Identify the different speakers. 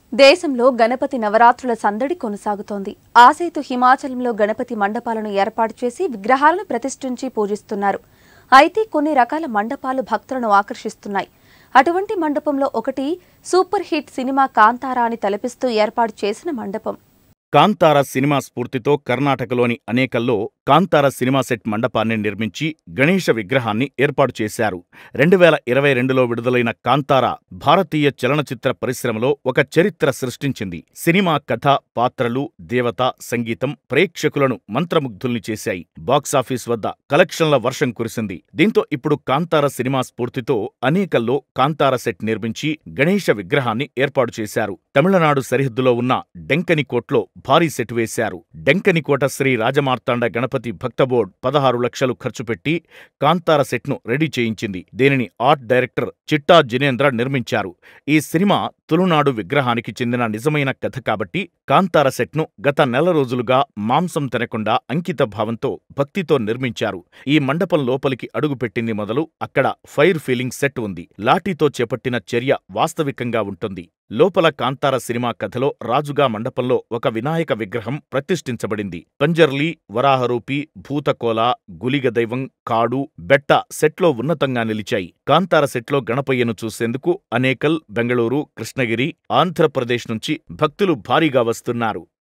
Speaker 1: దేశంలో గణపతి నవరాత్రుల సందడి కొనసాగుతోంది ఆసేతు హిమాచలంలో గణపతి మండపాలను ఏర్పాటు చేసి విగ్రహాలను ప్రతిష్ఠించి పూజిస్తున్నారు అయితే కొన్ని రకాల మండపాలు భక్తులను ఆకర్షిస్తున్నాయి అటువంటి మండపంలో ఒకటి సూపర్ హిట్ సినిమా కాంతారా అని తలపిస్తూ ఏర్పాటు చేసిన మండపం
Speaker 2: కాంతార సినిమా స్ఫూర్తితో కర్ణాటకలోని అనేకల్లో కాంతార సినిమా సెట్ మండపాన్ని నిర్మించి గణేష విగ్రహాన్ని ఏర్పాటు చేశారు రెండు వేల ఇరవై రెండులో విడుదలైన కాంతార భారతీయ చలనచిత్ర పరిశ్రమలో ఒక చరిత్ర సృష్టించింది సినిమా కథ పాత్రలు దేవత సంగీతం ప్రేక్షకులను మంత్రముగ్ధుల్ని చేశాయి బాక్సాఫీస్ వద్ద కలెక్షన్ల వర్షం కురిసింది దీంతో ఇప్పుడు కాంతార సినిమా స్ఫూర్తితో అనేకల్లో కాంతార సెట్ నిర్మించి గణేష విగ్రహాన్ని ఏర్పాటు చేశారు తమిళనాడు సరిహద్దులో ఉన్న డెంకనికోట్లో భారీ సెట్ వేశారు డెంకనికోట శ్రీ రాజమార్తాండ గణపతి భక్త బోర్డ్ పదహారు లక్షలు ఖర్చు పెట్టి కాంతార సెట్ను రెడీ చేయించింది దీనిని ఆర్ట్ డైరెక్టర్ చిట్టా జినేంద్ర నిర్మించారు ఈ సినిమా తులునాడు విగ్రహానికి చెందిన నిజమైన కథ కాబట్టి కాంతార సెట్ను గత నెల రోజులుగా మాంసం తినకుండా అంకిత భావంతో భక్తితో నిర్మించారు ఈ మండపం లోపలికి అడుగుపెట్టింది మొదలు అక్కడ ఫైర్ ఫీలింగ్ సెట్ ఉంది లాఠీతో చేపట్టిన చర్య వాస్తవికంగా ఉంటుంది లోపల కాంతార సినిమా కథలో రాజుగా మండపంలో ఒక వినాయక విగ్రహం ప్రతిష్ఠించబడింది పంజర్లీ వరాహరూపి భూతకోల గులిగ దైవం కాడు బెట్ట సెట్లో ఉన్నతంగా నిలిచాయి కాంతార సెట్లో గణపయ్యను చూసేందుకు అనేకల్ బెంగళూరు కృష్ణగిరి ఆంధ్రప్రదేశ్ నుంచి భక్తులు భారీగా వస్తున్నారు